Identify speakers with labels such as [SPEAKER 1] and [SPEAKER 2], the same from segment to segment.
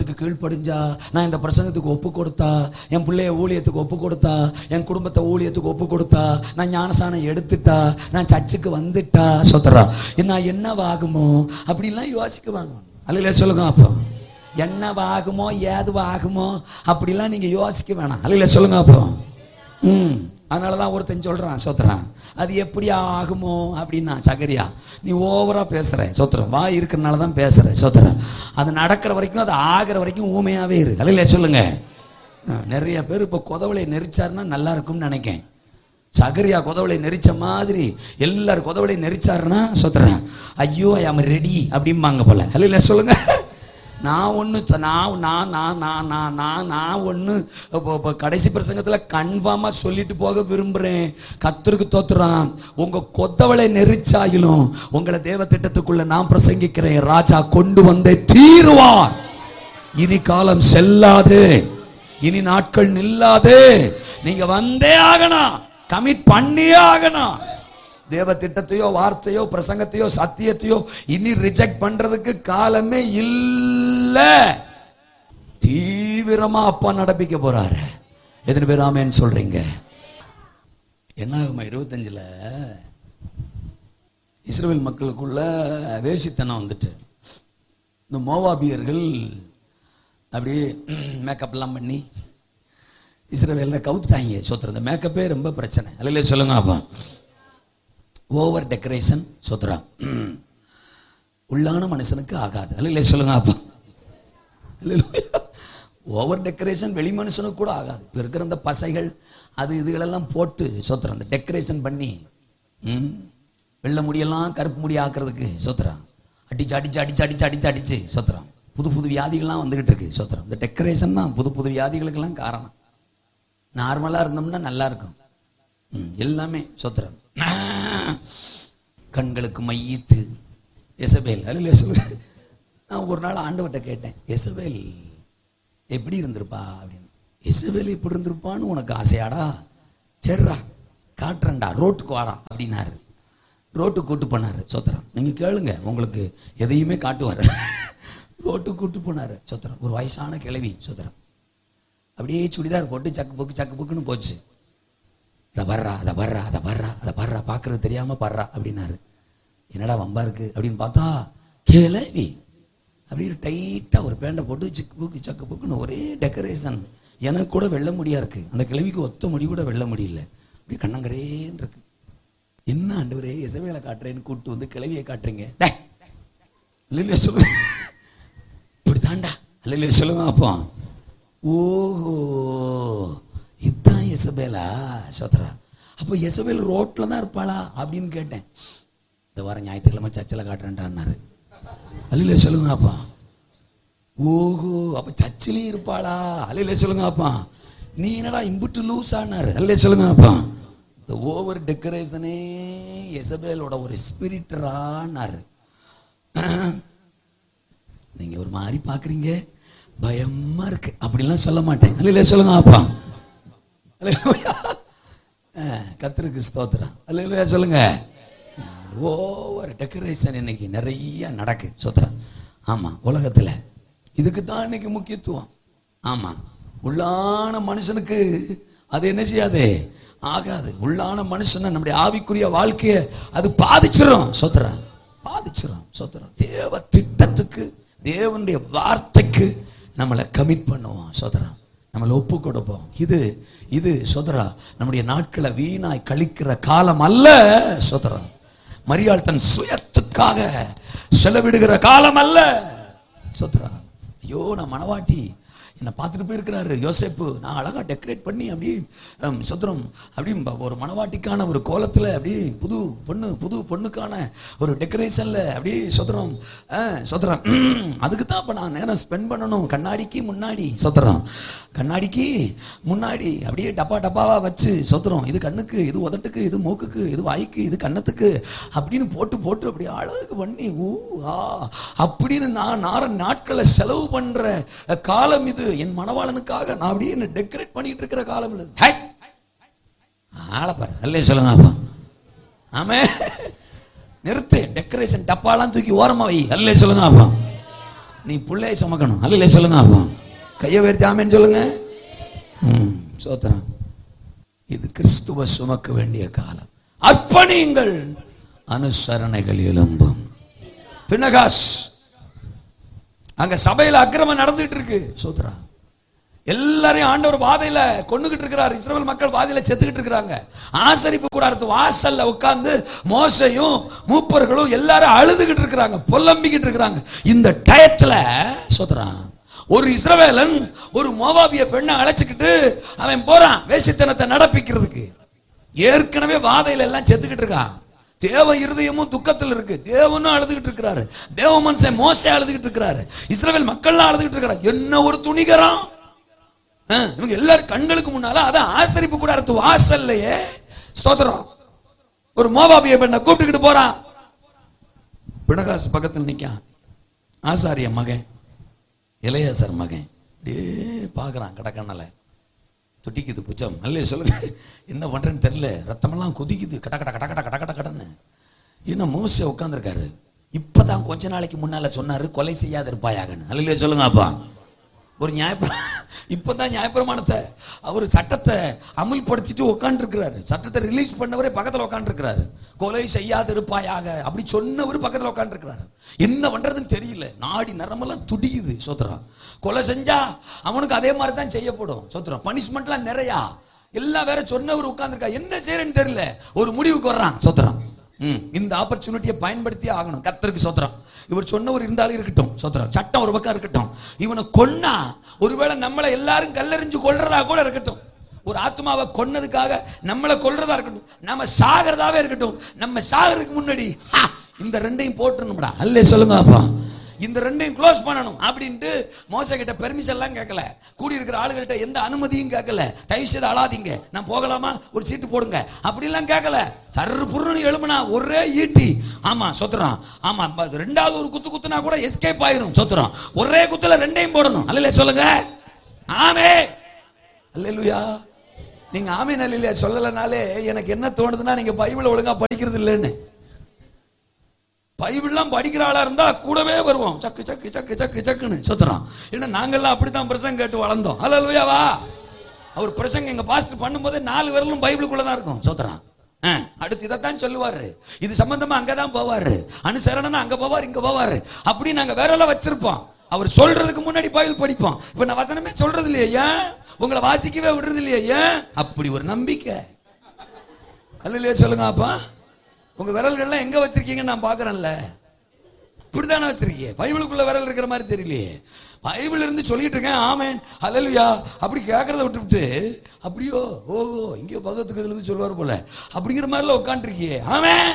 [SPEAKER 1] பிரசங்கத்துக்கு கீழ்ப்படிஞ்சா நான் இந்த பிரசங்கத்துக்கு ஒப்பு கொடுத்தா என் பிள்ளைய ஊழியத்துக்கு ஒப்பு கொடுத்தா என் குடும்பத்தை ஊழியத்துக்கு ஒப்பு கொடுத்தா நான் ஞானசானம் எடுத்துட்டா நான் சர்ச்சுக்கு வந்துட்டா சொத்துறா நான் என்னவாகுமோ அப்படிலாம் யோசிக்குவாங்க அல்ல சொல்லுங்க அப்போ என்னவாகுமோ ஏதுவாகுமோ அப்படிலாம் நீங்க யோசிக்க வேணாம் அல்ல சொல்லுங்க அப்போ ம் அதனால தான் ஒருத்தன் சொல்றான் சொத்துறான் அது எப்படி ஆகுமோ அப்படின்னா சகரியா நீ ஓவரா பேசுற சொத்துறேன் வாய் இருக்கிறனால தான் பேசுற சொத்துறேன் அது நடக்கிற வரைக்கும் அது ஆகிற வரைக்கும் ஊமையாவே இரு அல்ல சொல்லுங்க ஆ, நிறைய பேர் இப்போ குதவளை நெரிச்சாருன்னா நல்லா இருக்கும்னு நினைக்கேன் சகரியா குதவளை நெரிச்ச மாதிரி எல்லாரும் குதவளை நெரிச்சாருன்னா சொத்துறேன் ஐயோ ஐ ஆம் ரெடி அப்படிம்பாங்க போல அல்ல சொல்லுங்க நான் ஒன்று நான் நான் நான் நான் நான் நான் நான் ஒன்று இப்போ இப்போ கடைசி பிரசங்கத்தில் கன்ஃபார்மாக சொல்லிட்டு போக விரும்புகிறேன் கத்தருக்கு தோத்துறான் உங்கள் கொத்தவளை நெரிச்சாயிலும் உங்களை தேவ திட்டத்துக்குள்ள நான் பிரசங்கிக்கிறேன் ராஜா கொண்டு வந்தே தீருவார் இனி காலம் செல்லாது இனி நாட்கள் நில்லாது நீங்க வந்தே ஆகணும் கமிட் பண்ணியே ஆகணும் தேவ திட்டத்தையோ வார்த்தையோ பிரசங்கத்தையோ சத்தியத்தையோ இனி ரிஜெக்ட் பண்றதுக்கு காலமே இல்ல தீவிரமா அப்பா நடப்பிக்க போறாரு எத்தனை பேர் ஆமேன்னு சொல்றீங்க என்ன ஆகுமா இருபத்தஞ்சுல இஸ்ரேல் மக்களுக்குள்ள வேசித்தனம் வந்துட்டு இந்த மோவாபியர்கள் அப்படியே மேக்கப்லாம் பண்ணி இஸ்ரேலில் கவுத்துட்டாங்க சொத்துற இந்த மேக்கப்பே ரொம்ப பிரச்சனை அல்ல சொல்லுங்க அப்பா ஓவர் டெக்கரேஷன் சொத்துறா உள்ளான மனுஷனுக்கு ஆகாது அல்ல சொல்லுங்க அப்பா ஓவர் டெக்கரேஷன் வெளி மனுஷனுக்கு கூட ஆகாது இப்போ இருக்கிற இந்த பசைகள் அது இதுகளெல்லாம் போட்டு சொத்துறோம் அந்த டெக்கரேஷன் பண்ணி ம், வெள்ளை முடியெல்லாம் கருப்பு முடி ஆக்குறதுக்கு சொத்துறான் அடிச்சு அடிச்சு அடிச்சு அடிச்சு அடிச்சு அடிச்சு சொத்துறான் புது புது வியாதிகள்லாம் வந்துகிட்டு இருக்கு சொத்துறோம் இந்த டெக்கரேஷன் தான் புது புது வியாதிகளுக்கெல்லாம் காரணம் நார்மலா இருந்தோம்னா நல்லா இருக்கும் ம், எல்லாமே சொத்துறோம் கண்களுக்கு மையிட்டு எசபேல் அல்ல சொல்லு நான் ஒரு நாள் ஆண்டவர்கிட்ட கேட்டேன் எசபேல் எப்படி இருந்திருப்பா அப்படின்னு எசபேல் எப்படி இருந்திருப்பான்னு உனக்கு ஆசையாடா சரிடா காட்டுறேன்டா ரோட்டுக்கு வாடா அப்படின்னாரு ரோட்டுக்கு கூட்டு போனாரு சொத்திரம் நீங்க கேளுங்க உங்களுக்கு எதையுமே காட்டுவார் ரோட்டுக்கு கூட்டு போனாரு சொத்திரம் ஒரு வயசான கிழவி சொத்திரம் அப்படியே சுடிதார் போட்டு சக்கு புக்கு சக்கு புக்குன்னு போச்சு அதை வர்றா அதை வர்றா அதை வர்றா அதை வர்றா பார்க்கறது தெரியாம படுறா அப்படின்னாரு என்னடா வம்பா இருக்கு அப்படின்னு பார்த்தா கிளவி அப்படியே டைட்டா ஒரு பேண்டை போட்டு சிக்கு புக்கு சக்கு புக்குன்னு ஒரே டெக்கரேஷன் எனக்கு கூட வெள்ள முடியா இருக்கு அந்த கிழவிக்கு ஒத்த முடி கூட வெள்ள முடியல அப்படியே கண்ணங்கரேன்னு இருக்கு என்ன ஆண்டவரே இசைவேலை காட்டுறேன்னு கூப்பிட்டு வந்து கிளவியை காட்டுறீங்க டேய், இல்லையா சொல்லுங்க இப்படி தாண்டா இல்லையா சொல்லுங்க அப்போ ஓஹோ இதுதான் எசபேலா சோதரா அப்போ எசபேல் ரோட்ல தான் இருப்பாளா அப்படின்னு கேட்டேன் இந்த வாரம் ஞாயிற்றுக்கிழமை சர்ச்சில் காட்டுறேன்டான்னாரு அல்லையில சொல்லுங்க அப்பா ஓஹோ அப்ப சர்ச்சிலையும் இருப்பாளா அல்லையில சொல்லுங்க அப்பா நீ என்னடா இம்புட்டு லூஸ் ஆனாரு அல்ல சொல்லுங்க அப்பா இந்த ஓவர் டெக்கரேஷனே எசபேலோட ஒரு ஸ்பிரிட்டரானாரு நீங்க ஒரு மாதிரி பாக்குறீங்க பயமா இருக்கு அப்படிலாம் சொல்ல மாட்டேன் அல்ல சொல்லுங்க அப்பா அல்லேலூயா. அஹ், கர்த்தருக்கு ஸ்தோத்திரம் அல்ல சொல்லுங்க ஓவர் டெக்கரேஷன் இன்னைக்கு நிறைய நடக்கு ஸ்தோத்திரம் ஆமா உலகத்துல இதுக்கு தான் இன்னைக்கு முக்கியத்துவம் ஆமா உள்ளான மனுஷனுக்கு அது என்ன செய்யாது ஆகாது உள்ளான மனுஷனை நம்முடைய ஆவிக்குரிய வாழ்க்கைய அது பாதிச்சிரும் சொத்துறேன் பாதிச்சிரும் சொத்துறோம் தேவ திட்டத்துக்கு தேவனுடைய வார்த்தைக்கு நம்மளை கமிட் பண்ணுவோம் சோதரா நம்மளை ஒப்பு கொடுப்போம் இது இது சோதரா நம்முடைய நாட்களை வீணாய் கழிக்கிற காலம் அல்ல சோதரா மரியாள் தன் சுயத்துக்காக செலவிடுகிற காலம் அல்ல சோதரா ஐயோ நான் மனவாட்டி என்னை பார்த்துட்டு போயிருக்கிறாரு யோசேப்பு நான் அழகா டெக்கரேட் பண்ணி அப்படியே ஹம், சுத்திரம் அப்படியே ப- ஒரு மணவாட்டிக்கான ஒரு கோலத்துல அப்படியே புது பொண்ணு புது பொண்ணுக்கான ஒரு டெக்கரேஷன்ல அப்படியே சுத்திரம் சுத்திரம் அதுக்கு தான் இப்போ நான் நேரம் ஸ்பெண்ட் பண்ணணும் கண்ணாடிக்கு முன்னாடி சுத்திரம் கண்ணாடிக்கு முன்னாடி அப்படியே டப்பா டப்பாவா வச்சு சுத்திரம் இது கண்ணுக்கு இது உதட்டுக்கு இது மூக்குக்கு இது வாய்க்கு இது கன்னத்துக்கு அப்படின்னு போட்டு போட்டு அப்படியே அழகு பண்ணி ஊ ஆ அப்படின்னு நான் நார நாட்களை செலவு பண்ற காலம் இது என் மணவாளனுக்காக நான் அப்படியே டெக்கரேட் பண்ணிட்டு இருக்கிற காலம் இது ஹை! ஆளப்பாரு அல்லே சொல்லுங்க அப்பா ஆமே நிறுத்து டெக்கரேஷன் டப்பாலாம் தூக்கி ஓரமா வை அல்லே சொல்லுங்க அப்பா நீ பிள்ளைய சுமக்கணும் அல்ல சொல்லுங்க அப்போ கையை உயர்த்தி ஆமேன்னு சொல்லுங்க ம் சோத்திரம் இது கிறிஸ்துவ சுமக்க வேண்டிய காலம் அர்ப்பணியுங்கள் அனுசரணைகள் எழும்பும் பினகாஸ் அங்க சபையில அக்கிரமம் நடந்துட்டு இருக்கு சோத்ரா எல்லாரையும் ஆண்டவர் வாதையில கொண்டுகிட்டு இருக்கிறார் இஸ்ரவேல் மக்கள் வாதையில செத்துக்கிட்டு இருக்கிறாங்க ஆசரிப்பு கூடாரத்து வாசல்ல உட்கார்ந்து மோசையும் மூப்பர்களும் எல்லாரும் அழுதுகிட்டு இருக்கிறாங்க புலம்பிக்கிட்டு இருக்கிறாங்க இந்த டயத்துல சோத்ரா ஒரு இஸ்ரவேலன் ஒரு மோவாபிய பெண்ணை அழைச்சுக்கிட்டு அவன் போறான் வேசித்தனத்தை நடப்பிக்கிறதுக்கு ஏற்கனவே வாதையில எல்லாம் செத்துக்கிட்டு இருக்கான் தேவ இருதயமும் துக்கத்தில் இருக்கு தேவனும் அழுதுகிட்டு இருக்கிறாரு தேவ மனுஷன் மோசை அழுதுகிட்டு இருக்கிறாரு இஸ்ரவேல் மக்கள்லாம் அழுதுகிட்டு இருக்கிறாரு என்ன ஒரு துணிகரம் ஆ, இவங்க எல்லாரும் கண்களுக்கு முன்னால அதான் ஆசரிப்பு கூட அடுத்து வாசல்லையே ஸ்தோத்திரம் ஒரு மோபாபிய பெண்ணை கூப்பிட்டுக்கிட்டு போறான் பிணகாசு பக்கத்தில் நிக்கான் ஆசாரிய மகன் இளையசர் மகன் அப்படியே பார்க்கறான் கடக்கண்ணல துடிக்குது புச்சம் நல்லே சொல்லுங்க என்ன பண்றேன்னு தெரியல ரத்தமெல்லாம் கொதிக்குது கட கட கட கட கட கட கடன்னு என்ன மோச உட்காந்துருக்காரு இப்பதான் கொஞ்ச நாளைக்கு முன்னால சொன்னாரு கொலை செய்யாத இருப்பாயாகன்னு அல்லையே சொல்லுங்க அப்பா ஒரு நியாயப்பிர இப்பதான் நியாயப்பிரமாணத்தை அவர் சட்டத்தை அமுல்படுத்திட்டு உட்காந்துருக்கிறாரு சட்டத்தை ரிலீஸ் பண்ணவரே பக்கத்துல உட்காந்துருக்கிறாரு கொலை செய்யாது இருப்பாயாக அப்படி சொன்னவர் பக்கத்துல உட்காந்துருக்கிறாரு என்ன பண்றதுன்னு தெரியல நாடி நரம்பெல்லாம் துடிக்குது சோத்ரா கொலை செஞ்சா அவனுக்கு அதே மாதிரி தான் செய்யப்படும் சோத்ரா பனிஷ்மெண்ட்லாம் நிறையா எல்லாம் வேற சொன்னவர் உட்கார்ந்திருக்கா என்ன செய்யறேன்னு தெரியல ஒரு முடிவுக்கு வர்றான் சோத்ரான் ம், இந்த ஆப்பர்ச்சுனிட்டியை பயன்படுத்தி ஆகணும் கர்த்தருக்கு சோத்திரம் இவர் சொன்னவர் இருந்தாலும் இருக்கட்டும் சோத்திரம் சட்டம் ஒரு பக்கம் இருக்கட்டும் இவனை கொன்னா ஒருவேளை நம்மளை எல்லாரும் கல்லெறிஞ்சு கொல்றதா கூட இருக்கட்டும் ஒரு ஆத்மாவை கொன்னதுக்காக நம்மளை கொல்றதா இருக்கட்டும் நம்ம சாகிறதாவே இருக்கட்டும் நம்ம சாகிறதுக்கு முன்னாடி "ஹா, இந்த ரெண்டையும் போட்டுருணும்டா அல்லே சொல்லுங்க அப்பா இந்த ரெண்டையும் க்ளோஸ் பண்ணணும் அப்படின்ட்டு மோச கிட்ட பெர்மிஷன் எல்லாம் கேட்கல கூடி இருக்கிற ஆளுகள்கிட்ட எந்த அனுமதியும் கேட்கல தயவு செய்து அழாதீங்க நான் போகலாமா ஒரு சீட்டு போடுங்க அப்படிலாம் கேட்கல சர்ரு புருன்னு எழுப்புனா ஒரே ஈட்டி ஆமா சொத்துறான் ஆமா ப- ரெண்டாவது ஒரு குத்து குத்துனா கூட எஸ்கேப் ஆயிரும் சொத்துறான் ஒரே குத்துல ரெண்டையும் போடணும் அல்ல சொல்லுங்க ஆமே அல்லேலூயா நீங்க ஆமீன் அல்லையா சொல்லலைனாலே எனக்கு என்ன தோணுதுன்னா நீங்க பைபிளை ஒழுங்கா படிக்கிறது இல்லைன்னு பைபிள்லாம் படிக்கிற ஆளா இருந்தா கூடவே வருவோம் சக்கு சக்கு சக்கு சக்கு சக்குன்னு சுத்துறோம் ஏன்னா நாங்கெல்லாம் அப்படித்தான் பிரசங்க கேட்டு வளர்ந்தோம் அல்லேலூயாவா அவர் பிரசங்க எங்க பாஸ்டர் பண்ணும்போதே நாலு விரலும் பைபிளுக்குள்ள தான் இருக்கும் சுத்துறான் ஆ, அடுத்து இதைத்தான் சொல்லுவாரு இது சம்பந்தமா அங்கதான் போவாரு அனுசரணனா அங்க போவார் இங்க போவாரு அப்படி நாங்க விரல வச்சிருப்போம் அவர் சொல்றதுக்கு முன்னாடி பைபிள் படிப்போம் இப்ப நான் வசனமே சொல்றது இல்லையே ஏன் உங்களை வாசிக்கவே விடுறது இல்லையே ஏன் அப்படி ஒரு நம்பிக்கை அல்லையா சொல்லுங்க அப்பா உங்க விரல்கள்லாம் எங்க வச்சிருக்கீங்கன்னு நான் பாக்குறேன்ல இப்படித்தானே வச்சிருக்கீங்க பைபிளுக்குள்ள விரல் இருக்கிற மாதிரி தெரியலையே பைபிள் இருந்து சொல்லிட்டு இருக்கேன் ஆமேன் அல்லேலூயா அப்படி கேட்கறத விட்டுவிட்டு அப்படியோ ஓஹோ இங்கேயோ பகவத்துக்கு இதுல இருந்து சொல்லுவார் போல அப்படிங்கிற மாதிரிலாம் உட்காந்துருக்கியே ஆமேன்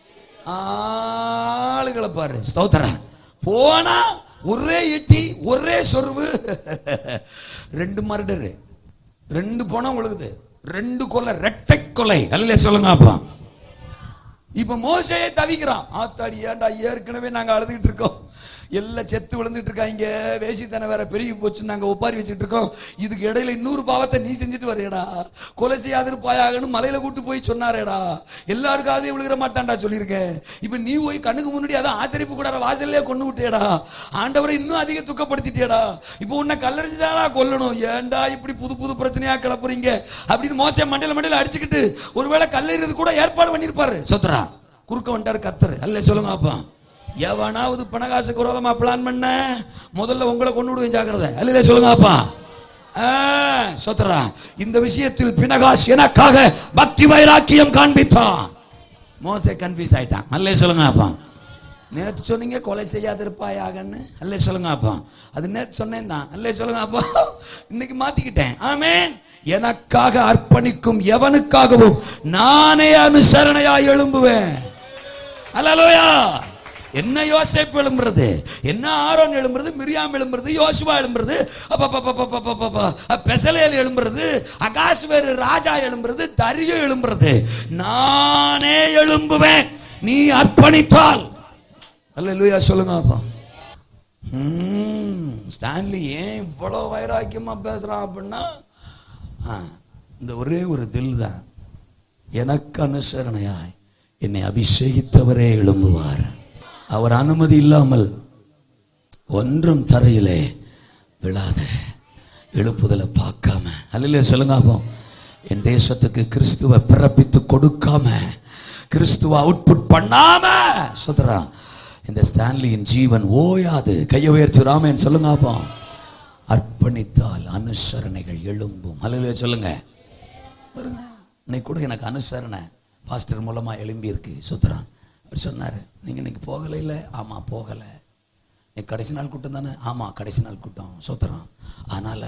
[SPEAKER 1] ஆளுகளை பாரு ஸ்தோத்திர போனா ஒரே எட்டி ஒரே சொருவு ரெண்டு மர்டரு ரெண்டு பணம் உழுகுது ரெண்டு கொலை ரெட்டை கொலை அல்ல சொல்லுங்க அப்பா இப்ப மோசையே தவிக்கிறான் ஆத்தாடி ஏன்டா ஏற்கனவே நாங்க அழுதுகிட்டு இருக்கோம் எல்லாம் செத்து விழுந்துட்டு இருக்காங்க வேசித்தனை வேற பெருகி போச்சு நாங்க ஒப்பாரி வச்சுட்டு இருக்கோம் இதுக்கு இடையில இன்னொரு பாவத்தை நீ செஞ்சுட்டு வரையடா கொலை செய்யாதிருப்பாயாகன்னு மலையில கூட்டு போய் சொன்னாரேடா எல்லாருக்காவது விழுகிற மாட்டான்டா சொல்லியிருக்கேன் இப்ப நீ போய் கண்ணுக்கு முன்னாடி அதான் ஆசரிப்பு கூட வாசல்லே கொண்டு விட்டியடா ஆண்டவரை இன்னும் அதிக துக்கப்படுத்திட்டியடா இப்போ உன்னை கல்லறிஞ்சுதாடா கொல்லணும் ஏன்டா இப்படி புது புது பிரச்சனையா கிளப்புறீங்க அப்படின்னு மோசம் மண்டையில மண்டையில அடிச்சுக்கிட்டு ஒருவேளை கல்லறிறது கூட ஏற்பாடு பண்ணிருப்பாரு சொத்துரா குறுக்க வந்துட்டாரு கத்தர் அல்ல சொல்லுங்க அப்பா எவனாவது பணகாசுக்கு விரோதமா பிளான் பண்ண முதல்ல உங்களை கொண்டு விடுவேன் ஜாக்கிரதை அல்ல சொல்லுங்க அப்பா ஆ, சொத்துரா இந்த விஷயத்தில் பினகாஸ் எனக்காக பக்தி வைராக்கியம் காண்பித்தான் மோசே கன்ஃபியூஸ் ஆயிட்டான் அல்லே சொல்லுங்க அப்பா நேத்து சொன்னீங்க கொலை செய்யாதிருப்பாயாகன்னு அல்லே சொல்லுங்க அப்பா அது நேத்து சொன்னேன் தான் அல்லே சொல்லுங்க அப்பா இன்னைக்கு மாத்திக்கிட்டேன் ஆமென் எனக்காக அர்ப்பணிக்கும் எவனுக்காகவும் நானே அனுசரணையாய் எழும்புவேன் அல்லேலூயா என்ன யோசேப்பு எழும்புறது என்ன ஆரோன் எழும்புறது மிரியாம் எழும்புறது யோசுவா எழும்புறது அப்பப்பப்பப்பப்பப்பப்ப, பெசலேல் எழும்புறது அகாசுவேரு ராஜா எழும்புறது தரியு எழும்புறது நானே எழும்புவேன் நீ அர்ப்பணித்தால் அல்லேலூயா சொல்லுங்க அப்பா ம், ஸ்டான்லி ஏன் இவ்வளோ வைராக்கியமா பேசுறான் அப்படின்னா ஆ, இந்த ஒரே ஒரு தில் தான் எனக்கு அனுசரணையாய் என்னை அபிஷேகித்தவரே எழும்புவார் அவர் அனுமதி இல்லாமல் ஒன்றும் தரையிலே விழாத எழுப்புதலை பார்க்காம அல்லையா சொல்லுங்க அப்போ என் தேசத்துக்கு கிறிஸ்துவ பிறப்பித்து கொடுக்காம கிறிஸ்துவ அவுட்புட் பண்ணாம சுதரா இந்த ஸ்டான்லியின் ஜீவன் ஓயாது கையை உயர்த்தி ராமன் சொல்லுங்க அப்போ அர்ப்பணித்தால் அனுசரணைகள் எழும்பும் அல்லையா சொல்லுங்க பாருங்க இன்னைக்கு கூட எனக்கு அனுசரணை பாஸ்டர் மூலமா எழும்பி இருக்கு சுத்தரான் அவர் சொன்னாரு நீங்க இன்னைக்கு போகலை இல்லை ஆமா போகல நீ கடைசி நாள் கூட்டம் தானே ஆமா கடைசி நாள் கூட்டம் சுத்தரான் அதனால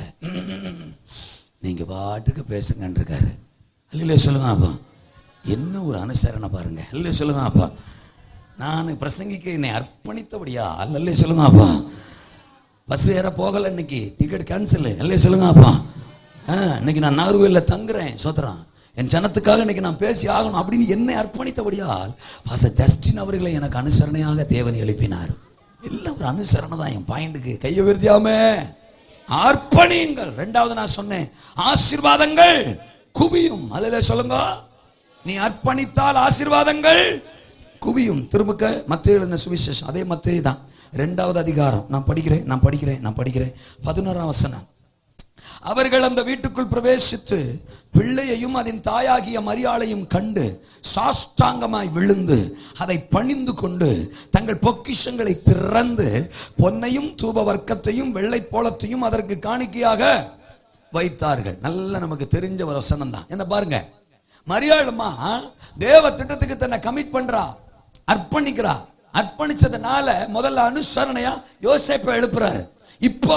[SPEAKER 1] நீங்க பாட்டுக்கு பேசுங்கன்னு இருக்காரு இல்லையா சொல்லுங்க அப்பா என்ன ஒரு அனுசரணை பாருங்க இல்லையா சொல்லுங்க அப்பா நான் பிரசங்கிக்க என்னை அர்ப்பணித்தபடியா அல்ல சொல்லுங்க அப்பா பஸ் ஏற போகல இன்னைக்கு டிக்கெட் கேன்சல் இல்லையா சொல்லுங்க அப்பா ஆ, இன்னைக்கு நான் நாகர்கோயிலில் தங்குறேன் சோத்ரான் என் ஜனத்துக்காக இன்னைக்கு நான் பேசி ஆகணும் அப்படின்னு என்னை அர்ப்பணித்தபடியால் பாச ஜஸ்டின் அவர்களை எனக்கு அனுசரணையாக தேவன் எழுப்பினார் எல்லாம் ஒரு அனுசரணை தான் என் பாயிண்ட்டுக்கு கையை விருதியாமே அர்ப்பணியுங்கள் ரெண்டாவது நான் சொன்னேன் ஆசீர்வாதங்கள் குவியும் அல்ல சொல்லுங்க நீ அர்ப்பணித்தால் ஆசீர்வாதங்கள் குவியும் திரும்பக்க மத்திய எழுதின சுவிசேஷம் அதே மத்திய தான் ரெண்டாவது அதிகாரம் நான் படிக்கிறேன் நான் படிக்கிறேன் நான் படிக்கிறேன் பதினோராம் வசனம் அவர்கள் அந்த வீட்டுக்குள் பிரவேசித்து பிள்ளையையும் அதன் தாயாகிய மரியாளையும் கண்டு சாஷ்டாங்கமாய் விழுந்து அதை பணிந்து கொண்டு தங்கள் பொக்கிஷங்களை திறந்து பொன்னையும் தூப வர்க்கத்தையும் வெள்ளை போலத்தையும் அதற்கு காணிக்கையாக வைத்தார்கள் நல்ல நமக்கு தெரிஞ்ச ஒரு வசனம் தான் என்ன பாருங்க மரியாளுமா தேவ திட்டத்துக்கு தன்னை கமிட் பண்றா அர்ப்பணிக்கிறா அர்ப்பணிச்சதுனால முதல்ல அனுசரணையா யோசேப்பை எழுப்புறாரு இப்போ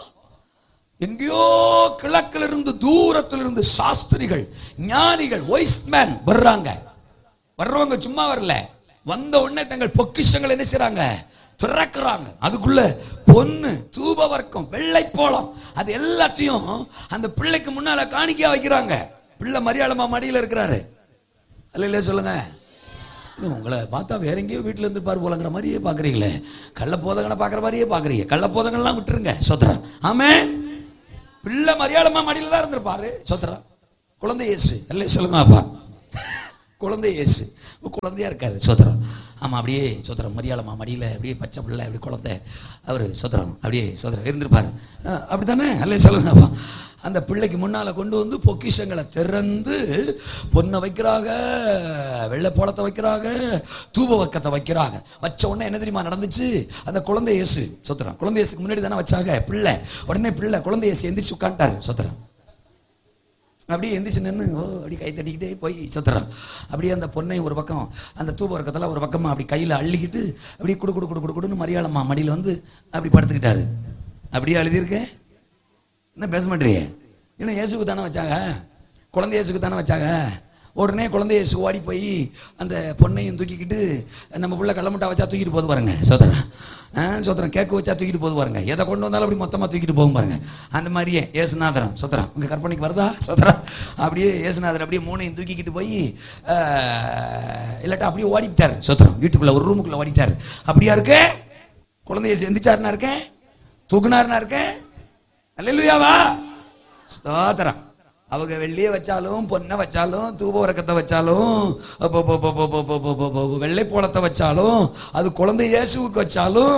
[SPEAKER 1] எங்கேயோ கிழக்கில் இருந்து தூரத்தில் இருந்து சாஸ்திரிகள் ஞானிகள் மேன் வர்றாங்க வர்றவங்க சும்மா வரல வந்த உடனே தங்கள் பொக்கிஷங்களை என்ன செய்றாங்க திறக்கிறாங்க அதுக்குள்ள பொண்ணு தூப வர்க்கம் வெள்ளை போலம் அது எல்லாத்தையும் அந்த பிள்ளைக்கு முன்னால காணிக்கையா வைக்கிறாங்க பிள்ளை மரியாளமா மடியில இருக்கிறாரு அல்ல இல்லையா சொல்லுங்க இன்னும் உங்களை பார்த்தா வேற எங்கேயோ வீட்டில் இருந்து பாரு போலங்கிற மாதிரியே பார்க்குறீங்களே கள்ள போதகனை பார்க்குற மாதிரியே பார்க்குறீங்க கள்ள போதகன்லாம் விட்டுருங்க சொத்துறேன் ஆமே பிள்ளை மரியாளமா மடியில தான் இருந்திருப்பாரு சொத்துறேன் குழந்தை இயேசு இல்லை சொல்லுங்க அப்பா குழந்தை இயேசு குழந்தையா இருக்காரு சோத்திரம் ஆமா அப்படியே சோத்திரம் மரியாளமா மடியில அப்படியே பச்சை பிள்ளை அப்படியே குழந்தை அவரு சோத்திரம் அப்படியே சோத்திரம் இருந்திருப்பாரு அஹ், அப்படித்தானே அல்ல சொல்லுங்க அப்பா அந்த பிள்ளைக்கு முன்னால கொண்டு வந்து பொக்கிஷங்களை திறந்து பொண்ணை வைக்கிறாங்க வெள்ளை போலத்தை வைக்கிறாங்க தூப வக்கத்தை வைக்கிறாங்க வச்ச உடனே என்ன தெரியுமா நடந்துச்சு அந்த குழந்தை இயேசு சொத்துறான் குழந்தை இயேசுக்கு முன்னாடி தானே வச்சாங்க பிள்ளை உடனே பிள்ளை குழந்தை இயேசு எந்திரிச்சு உட்காந்துட்டாரு சொத்துறான் அப்படியே எந்திரிச்சு நின்று ஓ அப்படி கை தட்டிக்கிட்டே போய் சுத்துறான் அப்படியே அந்த பொண்ணை ஒரு பக்கம் அந்த தூப வர்க்கத்தில் ஒரு பக்கமா அப்படி கையில் அள்ளிக்கிட்டு அப்படியே குடு குடு குடு குடு குடுன்னு மரியாளம்மா மடியில் வந்து அப்படி படுத்துக்கிட்டாரு அப்படியே எழுதியிருக்கேன் என்ன பேச மாட்டேறியே என்ன இயேசுக்கு தானே வச்சாங்க குழந்தை இயேசுக்கு தானே வச்சாங்க உடனே குழந்தை இயேசு ஓடி போய் அந்த பொண்ணையும் தூக்கிக்கிட்டு நம்ம புள்ள கடலமுட்டா வச்சா தூக்கிட்டு போது பாருங்க சோதரன் ஆ சோதரன் கேக்கு வச்சா தூக்கிட்டு போது பாருங்க எதை கொண்டு வந்தாலும் அப்படி மொத்தமாக தூக்கிட்டு போகும் பாருங்க அந்த மாதிரியே ஏசுநாதரன் சோதரன் உங்க கற்பனைக்கு வருதா சோதரா அப்படியே ஏசுநாதர் அப்படியே மூணையும் தூக்கிக்கிட்டு போய் ஆ, இல்லாட்டா அப்படியே ஓடிட்டாரு சோதரன் வீட்டுக்குள்ள ஒரு ரூமுக்குள்ள ஓடிட்டாரு அப்படியா இருக்கு குழந்தை இயேசு எந்திரிச்சாருனா இருக்கேன் தூக்குனாருனா இருக்கேன் அல்லேலூயாவா ஸ்தோத்திரம் அவங்க வெள்ளிய வச்சாலும் பொண்ணை வச்சாலும் தூப உரக்கத்தை வச்சாலும் அப்போ, அப்போ, அப்போ, அப்போ, அப்போ, அப்போ, அப்போ, அப்போ, வெள்ளை போலத்தை வச்சாலும் அது குழந்தை இயேசுவுக்கு வச்சாலும்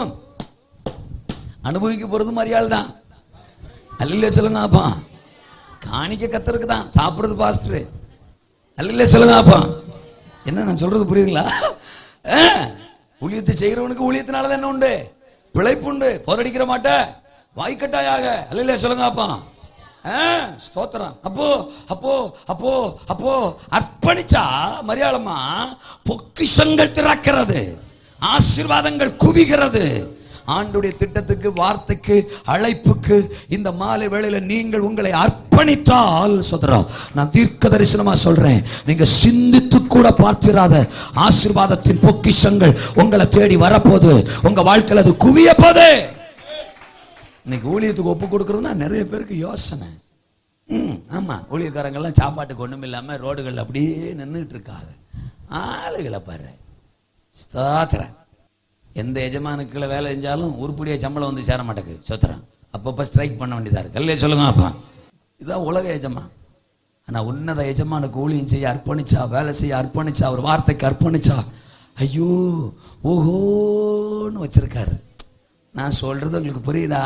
[SPEAKER 1] அனுபவிக்க போறது மரியாள் தான் அல்ல சொல்லுங்க அப்பா காணிக்க கத்தருக்கு தான் சாப்பிடுறது பாஸ்டர் அல்ல சொல்லுங்க அப்பா என்ன நான் சொல்றது புரியுதுங்களா ஆ, ஊழியத்தை செய்கிறவனுக்கு ஊழியத்தினால தான் என்ன உண்டு பிழைப்பு உண்டு போரடிக்கிற மாட்ட வாய்க்கட்டாயாக அல்ல சொல்லுங்க அப்பா ஆ, ஸ்தோத்திரம் அப்போ அப்போ அப்போ அப்போ அர்ப்பணிச்சா மரியாளமா பொக்கிஷங்கள் திறக்கிறது ஆசீர்வாதங்கள் குவிகிறது ஆண்டுடைய திட்டத்துக்கு வார்த்தைக்கு அழைப்புக்கு இந்த மாலை வேளையில நீங்கள் உங்களை அர்ப்பணித்தால் சொல்றோம் நான் தீர்க்க தரிசனமா சொல்றேன் நீங்க சிந்தித்து கூட பார்த்திராத ஆசீர்வாதத்தின் பொக்கிஷங்கள் உங்களை தேடி வரப்போது உங்க வாழ்க்கையில் அது குவிய போது இன்னைக்கு ஊழியத்துக்கு ஒப்பு கொடுக்கறதுனா நிறைய பேருக்கு யோசனை ம் ஆமா ஊழியக்காரங்கெல்லாம் சாப்பாட்டுக்கு ஒண்ணும் இல்லாம ரோடுகள் அப்படியே நின்றுட்டு இருக்காங்க ஆளுகளை பாரு ஸ்தோத்திரம் எந்த எஜமானுக்குள்ள வேலை செஞ்சாலும் உருப்படியா சம்பளம் வந்து சேர மாட்டேங்குது சோத்திரம் அப்பப்போ ஸ்ட்ரைக் பண்ண வேண்டியதா இருக்கு இல்லையே சொல்லுங்க அப்பா இதுதான் உலக எஜமான் ஆனா உன்னத எஜமானுக்கு ஊழியம் செய்ய அர்ப்பணிச்சா வேலை செய்ய அர்ப்பணிச்சா ஒரு வார்த்தைக்கு அர்ப்பணிச்சா ஐயோ ஓஹோன்னு வச்சிருக்காரு நான் சொல்றது உங்களுக்கு புரியுதா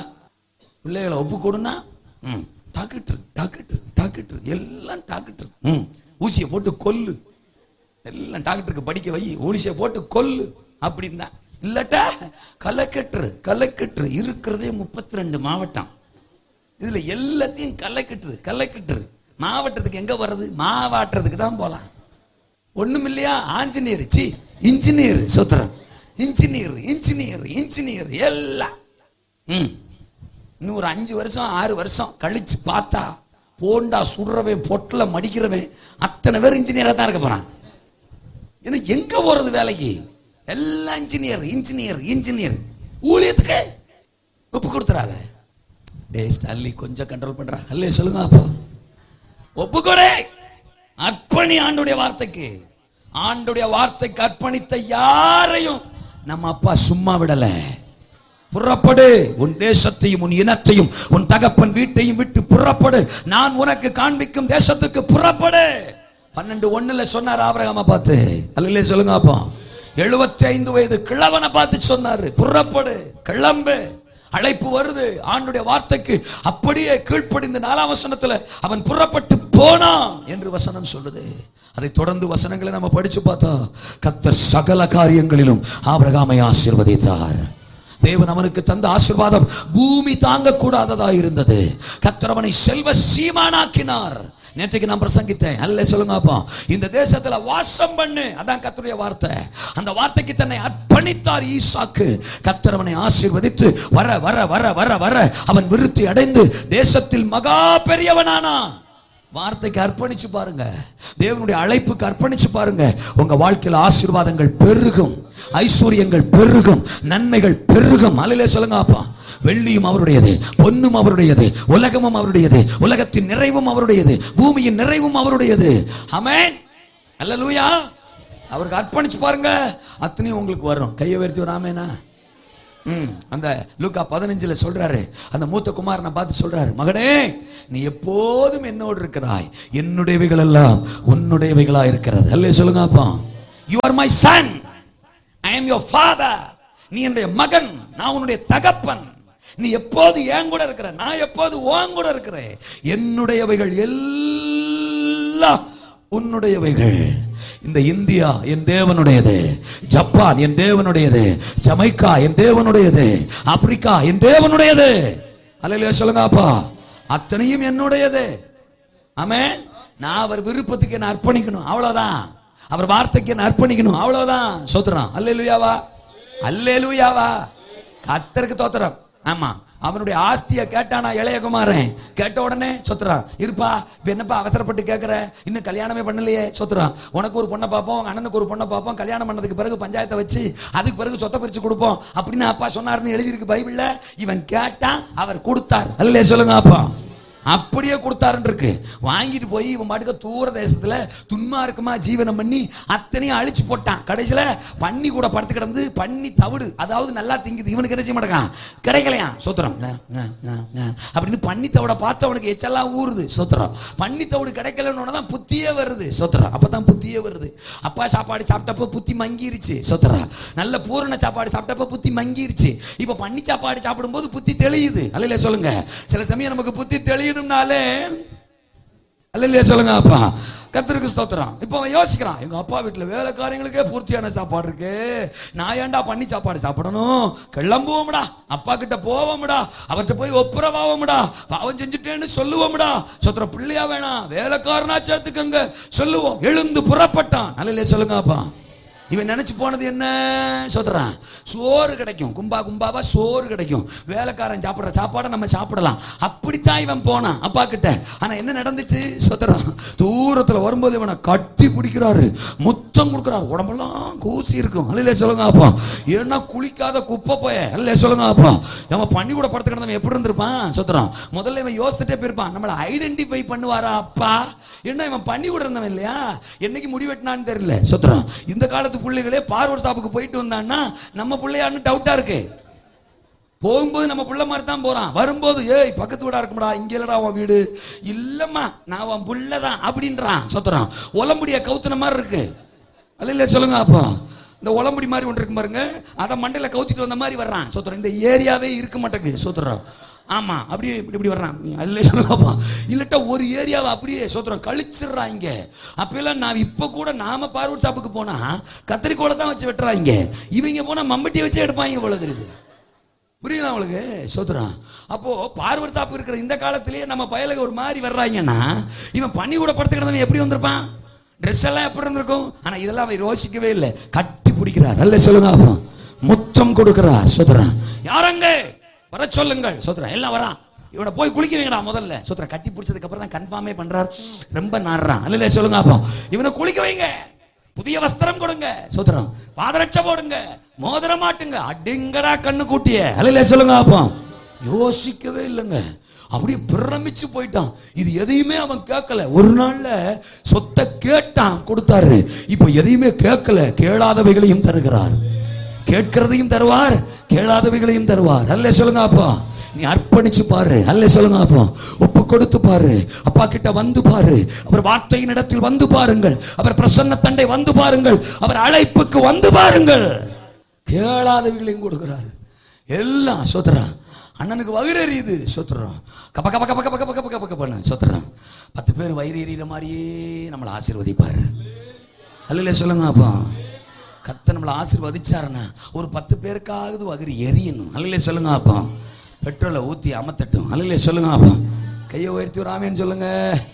[SPEAKER 1] பிள்ளைகளை ஒப்பு கொடுனா ம் டாக்கிட்டு டாக்கிட்டு டாக்கிட்டு எல்லாம் டாக்கிட்டு ம் ஊசியை போட்டு கொல்லு எல்லாம் டாக்டருக்கு படிக்க வை ஊசியை போட்டு கொல்லு அப்படின்னா இல்லட்டா கலக்கெட்டு கலக்கெட்டு இருக்கிறதே முப்பத்தி ரெண்டு மாவட்டம் இதுல எல்லாத்தையும் கலக்கெட்டு கலக்கெட்டு மாவட்டத்துக்கு எங்க வர்றது மாவாட்டுறதுக்கு தான் போலாம் ஒண்ணும் இல்லையா ஆஞ்சநேயர் சி இன்ஜினியர் சுத்துறன் இன்ஜினியர் இன்ஜினியர் இன்ஜினியர் எல்லாம் ம் இன்னும் ஒரு அஞ்சு வருஷம் ஆறு வருஷம் கழிச்சு பார்த்தா போண்டா சுடுறவன் பொட்டல மடிக்கிறவன் அத்தனை பேர் இன்ஜினியரா தான் இருக்க போறான் ஏன்னா எங்க போறது வேலைக்கு எல்லாம் இன்ஜினியர் இன்ஜினியர் இன்ஜினியர் ஊழியத்துக்கு ஒப்பு கொடுத்துறாத டே ஸ்டான்லி கொஞ்சம் கண்ட்ரோல் பண்ற அல்லே சொல்லுங்க அப்போ ஒப்புக்கொடே அர்ப்பணி ஆண்டுடைய வார்த்தைக்கு ஆண்டுடைய வார்த்தைக்கு அர்ப்பணித்த யாரையும் நம்ம அப்பா சும்மா விடல புறப்படு உன் தேசத்தையும் உன் இனத்தையும் உன் தகப்பன் வீட்டையும் விட்டு புறப்படு நான் உனக்கு காண்பிக்கும் தேசத்துக்கு புறப்படு பன்னெண்டு ஒண்ணுல சொன்னார் ஆபிரகாம பார்த்து அல்லையே சொல்லுங்க அப்போ எழுபத்தி ஐந்து வயது கிழவனை பார்த்து சொன்னாரு புறப்படு கிளம்பு அழைப்பு வருது ஆண்டுடைய வார்த்தைக்கு அப்படியே கீழ்ப்படிந்த நாலாம் வசனத்துல அவன் புறப்பட்டு போனான் என்று வசனம் சொல்லுது அதை தொடர்ந்து வசனங்களை நம்ம படிச்சு பார்த்தா கத்தர் சகல காரியங்களிலும் ஆபிரகாமை ஆசீர்வதித்தார் தேவன் அவனுக்கு தந்த ஆசீர்வாதம் பூமி தாங்க கூடாததா இருந்தது கத்தர் அவனை செல்வ சீமானாக்கினார் நேற்றைக்கு நான் பிரசங்கித்தேன் அல்ல சொல்லுங்க அப்பா இந்த தேசத்துல வாசம் பண்ணு அதான் கத்தருடைய வார்த்தை அந்த வார்த்தைக்கு தன்னை அர்ப்பணித்தார் ஈசாக்கு கத்தர் அவனை ஆசீர்வதித்து வர வர வர வர வர அவன் விருத்தி அடைந்து தேசத்தில் மகா பெரியவனானான் வார்த்தைக்கு அர்ப்பணிச்சு பாருங்க தேவனுடைய அழைப்புக்கு அர்ப்பணிச்சு பாருங்க உங்க வாழ்க்கையில் ஆசீர்வாதங்கள் பெருகும் ஐஸ்வர்யங்கள் பெருகும் நன்மைகள் பெருகும் அலையிலே சொல்லுங்க அப்பா வெள்ளியும் அவருடையது பொன்னும் அவருடையது உலகமும் அவருடையது உலகத்தின் நிறைவும் அவருடையது பூமியின் நிறைவும் அவருடையது அமேன் அல்லேலூயா அவருக்கு அர்ப்பணிச்சு பாருங்க அத்தனையும் உங்களுக்கு வரும் கையை உயர்த்தி ஒரு ஆமேனா ம் அந்த லூக்கா பதினஞ்சுல சொல்றாரு அந்த மூத்த குமாரனை பார்த்து சொல்றாரு மகனே நீ எப்போதும் என்னோடு இருக்கிறாய் என்னுடையவைகள் எல்லாம் உன்னுடையவைகளா இருக்கிறது அல்லே சொல்லுங்க அப்பா you are my son I am your father நீ என்னுடைய மகன் நான் உன்னுடைய தகப்பன் நீ எப்போது என் கூட இருக்கிற நான் எப்போது உன் கூட இருக்கிறேன் என்னுடையவைகள் எல்லாம் உன்னுடையவைகள் இந்த இந்தியா என் தேவனுடையது ஜப்பான் என் தேவனுடையது ஜமைக்கா என் தேவனுடையது ஆப்பிரிக்கா என் தேவனுடையது அல்லையா சொல்லுங்க அப்பா அத்தனையும் என்னுடையது ஆமென் நான் அவர் விருப்பத்துக்கு என்ன அர்ப்பணிக்கணும் அவ்வளவுதான் அவர் வார்த்தைக்கு என்ன அர்ப்பணிக்கணும் அவ்வளவுதான் சோத்துறான் அல்லேலுயாவா அல்லேலுயாவா கத்தருக்கு தோத்திரம் ஆமா அவனுடைய ஆஸ்தியை கேட்டானா இளையகுமாரன் கேட்ட உடனே சொத்துறான் இருப்பா இப்ப என்னப்பா அவசரப்பட்டு கேட்கற இன்னும் கல்யாணமே பண்ணலையே சொத்துறான் உனக்கு ஒரு பொண்ணை பார்ப்போம் உங்க அண்ணனுக்கு ஒரு பொண்ணை பார்ப்போம் கல்யாணம் பண்ணதுக்கு பிறகு பஞ்சாயத்தை வச்சு அதுக்கு பிறகு சொத்தை பிரிச்சு கொடுப்போம் அப்படின்னு அப்பா சொன்னாருன்னு எழுதியிருக்கு பைபிள்ல இவன் கேட்டான் அவர் கொடுத்தார் அல்லே சொல்லுங்க அப்பா அப்படியே கொடுத்தாருன்னு இருக்கு வாங்கிட்டு போய் இவன் பாட்டுக்க தூர தேசத்துல துன்மார்க்கமா ஜீவனம் பண்ணி அத்தனையும் அழிச்சு போட்டான் கடைசியில பன்னி கூட படுத்து கிடந்து பன்னி தவிடு அதாவது நல்லா திங்குது இவனுக்கு என்ன செய்ய மாட்டேங்கான் கிடைக்கலையா சோத்திரம் ந, ந, ந, ந. அப்படின்னு பன்னி தவிட பார்த்து அவனுக்கு எச்செல்லாம் ஊறுது சோத்திரம் பன்னி தவிடு கிடைக்கலன்னு தான் புத்தியே வருது சோத்திரம் அப்பதான் புத்தியே வருது அப்பா சாப்பாடு சாப்பிட்டப்ப புத்தி மங்கிருச்சு சோத்திரம் நல்ல பூரண சாப்பாடு சாப்பிட்டப்ப புத்தி மங்கிருச்சு இப்ப பன்னி சாப்பாடு சாப்பிடும்போது புத்தி தெளியுது அல்லையா சொல்லுங்க சில சமயம் நமக்கு புத்தி தெளியணும்னாலே அல்லையா சொல்லுங்க அப்பா கத்திருக்கு ஸ்தோத்திரம் இப்போ அவன் யோசிக்கிறான் எங்க அப்பா வீட்டுல வேலைக்காரங்களுக்கே பூர்த்தியான சாப்பாடு இருக்கு நான் ஏன்டா பண்ணி சாப்பாடு சாப்பிடணும் கிளம்புவோம்டா அப்பா கிட்ட போவோம்டா அவர்கிட்ட போய் ஒப்புரவாவோம்டா பாவம் செஞ்சுட்டேன்னு சொல்லுவோம்டா சொத்திரம் பிள்ளையா வேணாம் வேலைக்காரனா சேர்த்துக்கங்க சொல்லுவோம் எழுந்து புறப்பட்டான் நல்ல சொல்லுங்க அப்பா இவன் நினைச்சு போனது என்ன சொல்றான் சோறு கிடைக்கும் கும்பா கும்பாவா சோறு கிடைக்கும் வேலைக்காரன் சாப்பிடுற சாப்பாடை நம்ம சாப்பிடலாம் அப்படித்தான் இவன் போனான் அப்பா கிட்ட ஆனா என்ன நடந்துச்சு சொல்றான் தூரத்துல வரும்போது இவனை கட்டி பிடிக்கிறாரு முத்தம் கொடுக்குறாரு உடம்பெல்லாம் கூசி இருக்கும் அல்ல சொல்லுங்க அப்பா ஏன்னா குளிக்காத குப்பை போய அல்ல சொல்லுங்க அப்பா அவன் பண்ணி கூட படுத்து கிடந்தவன் எப்படி இருந்திருப்பான் சொல்றான் முதல்ல இவன் யோசிச்சுட்டே போயிருப்பான் நம்மளை ஐடென்டிஃபை பண்ணுவாரா அப்பா என்ன இவன் பண்ணி கூட இருந்தவன் இல்லையா என்னைக்கு முடி வெட்டினான்னு தெரியல சொல்றான் இந்த காலத்து பிள்ளைகளே பார்வர் ஷாப்புக்கு போயிட்டு வந்தான்னா நம்ம பிள்ளையான்னு டவுட்டா இருக்கு போகும்போது நம்ம புள்ள மாதிரி தான் போறான் வரும்போது ஏய் பக்கத்து வீடா இருக்கும்டா இங்க இல்லடா உன் வீடு இல்லம்மா நான் உன் புள்ள தான் அப்படின்றான் சொத்துறான் உலம்புடிய கவுத்துன மாதிரி இருக்கு அல்ல இல்ல சொல்லுங்க அப்பா இந்த உளம்படி மாதிரி ஒன்று இருக்கு பாருங்க அதை மண்டையில கவுத்திட்டு வந்த மாதிரி வர்றான் சோத்துறோம் இந்த ஏரியாவே இருக்க மாட்டேங்குது சோத்துறோம் ஆமா அப்படியே இப்படி இப்படி வர்றான் அதுல சொல்லலாமா இல்லட்டா ஒரு ஏரியாவை அப்படியே சோத்துறோம் கழிச்சிடுறாங்க அப்பெல்லாம் நான் இப்ப கூட நாம பார்வர்ட் ஷாப்புக்கு போனா கத்திரிக்கோலை தான் வச்சு வெட்டுறாங்க இவங்க போனா மம்பட்டியை வச்சு எடுப்பாங்க போல தெரியுது புரியல உங்களுக்கு சோத்துறான் அப்போ பார்வர் சாப்பு இருக்கிற இந்த காலத்திலேயே நம்ம பயலுக்கு ஒரு மாதிரி வர்றாங்கன்னா இவன் பனி கூட படுத்துக்கிட்டவன் எப்படி வந்திருப்பான் ட்ரெஸ் எல்லாம் எப்படி இருந்திருக்கும் ஆனா இதெல்லாம் அவன் யோசிக்கவே இல்லை கட்டி பிடிக்கிறார் அல்ல சொல்லுங்க அப்புறம் முத்தம் கொடுக்கிறார் சோத்துறான் யாரங்க வர சொல்லுங்கள் சோத்துறான் எல்லாம் வரான் இவனை போய் குளிக்க வைங்கடா முதல்ல சோத்துறா கட்டி பிடிச்சதுக்கு அப்புறம் தான் கன்ஃபார்மே பண்றார் ரொம்ப நாடுறான் அல்ல சொல்லுங்க அப்போ இவனை குளிக்க வைங்க புதிய வஸ்திரம் கொடுங்க சோத்திரம் பாதரட்ச போடுங்க மோதிரம் மாட்டுங்க அடிங்கடா கண்ணு கூட்டிய அல்ல சொல்லுங்க அப்போ யோசிக்கவே இல்லைங்க அப்படியே பிரமிச்சு போயிட்டான் இது எதையுமே அவன் கேட்கல ஒரு நாள்ல சொத்தை கேட்டான் கொடுத்தாரு இப்போ எதையுமே கேட்கல கேளாதவைகளையும் தருகிறார் கேட்கிறதையும் தருவார் கேளாதவைகளையும் தருவார் அல்ல சொல்லுங்க அப்பா நீ அர்ப்பணிச்சு பாரு அல்ல சொல்லுங்க அப்போ ஒப்பு கொடுத்து பாரு அப்பா கிட்ட வந்து பாரு அவர் வார்த்தையின் இடத்தில் வந்து பாருங்கள் அவர் பிரசன்ன தண்டை வந்து பாருங்கள் அவர் அழைப்புக்கு வந்து பாருங்கள் கேளாதவைகளையும் கொடுக்கிறார் எல்லாம் சொத்துறான் அண்ணனுக்கு வயிறு எரியுது சொத்துறோம் கப்ப கப்ப கப்ப கப்ப கப்ப கப்ப கப்ப கப்பன்னு சொத்துறோம் பத்து பேர் வயிறு எரியிற மாதிரியே நம்மளை ஆசீர்வதிப்பாரு அல்ல சொல்லுங்க அப்போ கத்த நம்மளை ஆசீர்வதிச்சாருன்னா ஒரு பத்து பேருக்காவது வயிறு எரியணும் அல்ல சொல்லுங்க அப்போ பெட்ரோலை ஊத்தி அமத்தட்டும் அல்ல சொல்லுங்க அப்போ கையை உயர்த்தி ஒரு ஆமேன்னு சொல்லுங்க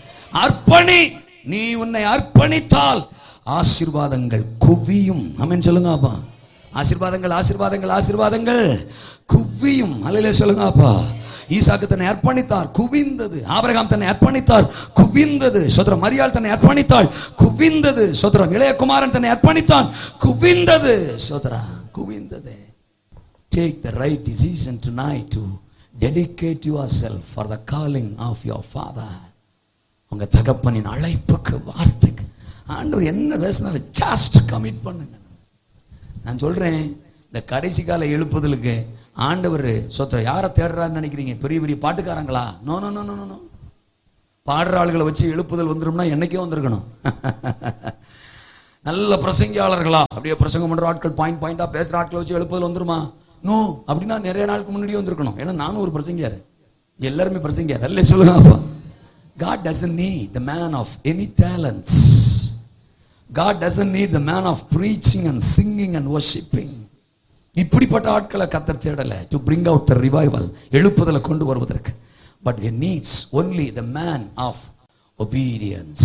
[SPEAKER 1] அர்ப்பணி நீ உன்னை அர்ப்பணித்தால் ஆசீர்வாதங்கள் குவியும் ஆமென் சொல்லுங்க அப்பா ஆசீர்வாதங்கள் ஆசீர்வாதங்கள் ஆசீர்வாதங்கள் குவியும் அல்ல சொல்லுங்க அப்பா ஈசாக்கு தன்னை அர்ப்பணித்தார் குவிந்தது ஆபிரகாம் தன்னை அர்ப்பணித்தார் குவிந்தது சோதரம் மரியாள் தன்னை அர்ப்பணித்தாள் குவிந்தது சோதரம் இளையகுமாரன் தன்னை அர்ப்பணித்தான் குவிந்தது சோதரா குவிந்தது take the right decision tonight to dedicate yourself for the calling of your father உங்க தகப்பனின் அழைப்புக்கு வார்த்தைக்கு ஆண்டவர் என்ன பேசினாலும் ஜாஸ்ட் கமிட் பண்ணுங்க நான் சொல்றேன் இந்த கடைசி கால எழுப்புதலுக்கு ஆண்டவர் சொத்த யாரை தேடுறாருன்னு நினைக்கிறீங்க பெரிய பெரிய பாட்டுக்காரங்களா no no no no no பாடுற ஆளுகளை வச்சு எழுப்புதல் வந்துரும்னா என்னைக்கே வந்திருக்கணும் நல்ல பிரசங்கியாளர்களா அப்படியே பிரசங்கம் பண்ற ஆட்கள் பாயிண்ட் பாயிண்டா பேசுற ஆட்களை வச்சு எழுப்புதல் வந்துருமா நோ அப்படின்னா நிறைய நாளுக்கு முன்னாடியே வந்திருக்கணும் ஏன்னா நானும் ஒரு பிரசங்கியாரு எல்லாருமே பிரசங்கியார் அல்ல சொல்லுங்க அப்பா God doesn't need the man of any talents. God doesn't need the man of preaching and singing and worshiping. இப்படிப்பட்ட ஆட்களை கத்தர் தேடல to bring out the revival எழுப்புதலை கொண்டு வருவதற்கு but he needs only the man of obedience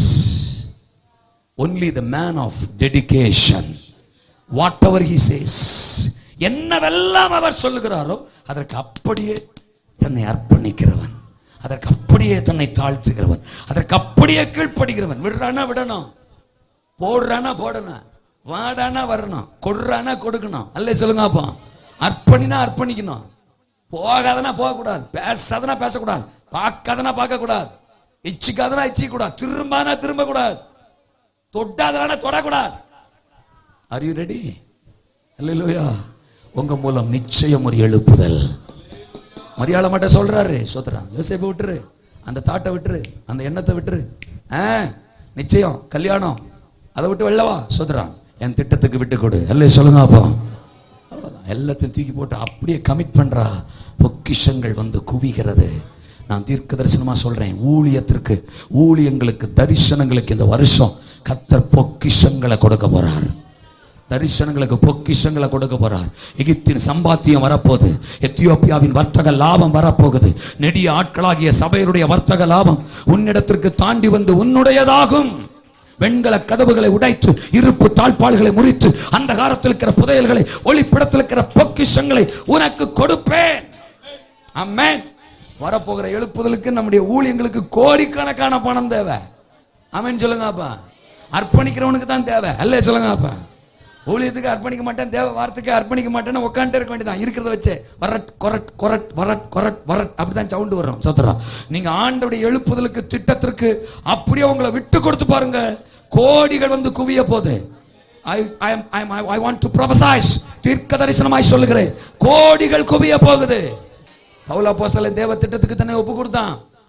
[SPEAKER 1] only the man of dedication whatever he says என்னவெல்லாம் அவர் சொல்லுகிறாரோ அதற்கு அப்படியே தன்னை அர்ப்பணிக்கிறவன் அதற்கு அப்படியே தன்னை தாழ்த்துகிறவன் அதற்கு அப்படியே கீழ்ப்படுகிறவன் விடுறானா விடணும் போடுறானா போடணும் வாடானா வரணும் கொடுறானா கொடுக்கணும் அல்ல சொல்லுங்க அப்போ அர்ப்பணினா அர்ப்பணிக்கணும் போகாதனா போகக்கூடாது பேசாதனா பேசக்கூடாது பார்க்காதனா பார்க்கக்கூடாது இச்சிக்காதனா இச்சிக்க கூடாது திரும்பானா திரும்ப கூடாது தொட்டாதனா தொடக்கூடாது ஆர் யூ ரெடி அல்லையா உங்க மூலம் நிச்சயம் ஒரு எழுப்புதல் மரியாதை மட்டும் சொல்றாரு சோத்ரா யோசேப்பை விட்டுரு அந்த தாட்டை விட்டுரு அந்த எண்ணத்தை விட்டுரு ஆ நிச்சயம் கல்யாணம் அதை விட்டு வெள்ளவா சோத்ரா என் திட்டத்துக்கு விட்டு கொடு அல்ல சொல்லுங்க அப்போ அவ்வளவுதான் எல்லாத்தையும் தூக்கி போட்டு அப்படியே கமிட் பண்றா பொக்கிஷங்கள் வந்து குவிகிறது நான் தீர்க்க தரிசனமா சொல்றேன் ஊழியத்திற்கு ஊழியங்களுக்கு தரிசனங்களுக்கு இந்த வருஷம் கத்தர் பொக்கிஷங்களை கொடுக்க போறார் தரிசனங்களுக்கு பொக்கிஷங்களை கொடுக்க போறார் எகிப்தின் சம்பாத்தியம் வரப்போகுது எத்தியோப்பியாவின் வர்த்தக லாபம் வரப்போகுது நெடிய ஆட்களாகிய சபையினுடைய வர்த்தக லாபம் உன்னிடத்திற்கு தாண்டி வந்து உன்னுடையதாகும் வெண்கல கதவுகளை உடைத்து இருப்பு தாழ்பாள்களை முறித்து அந்த காலத்தில் இருக்கிற புதையல்களை ஒளிப்பிடத்தில் இருக்கிற பொக்கிஷங்களை உனக்கு கொடுப்பேன் அம்மேன் வரப்போகிற எழுப்புதலுக்கு நம்முடைய ஊழியங்களுக்கு கோடிக்கணக்கான பணம் தேவை அமேன் சொல்லுங்க அப்பா அர்ப்பணிக்கிறவனுக்கு தான் தேவை அல்ல சொல்லுங்க அப்பா ஊழியத்துக்கு அர்ப்பணிக்க மாட்டேன் தேவ வார்த்தைக்கு அர்ப்பணிக்க மாட்டேன்னு உட்காந்துட்டு இருக்க வேண்டியதான் இருக்கிறத வச்சு வரட் கொரட் கொரட் வரட் கொரட் வரட் அப்படிதான் சவுண்டு வரும் சோத்துறோம் நீங்க ஆண்டோடைய எழுப்புதலுக்கு திட்டத்திற்கு அப்படியே உங்களை விட்டு கொடுத்து பாருங்க கோடிகள் வந்து குவிய போகுது ஐ ஐ ஐ ஐ வாண்ட் டு ப்ரொபசைஸ் தீர்க்க தரிசனமாய் சொல்லுகிறேன் கோடிகள் குவிய போகுது பவுலா போசல தேவ திட்டத்துக்கு தன்னை ஒப்பு கொடுத்தான்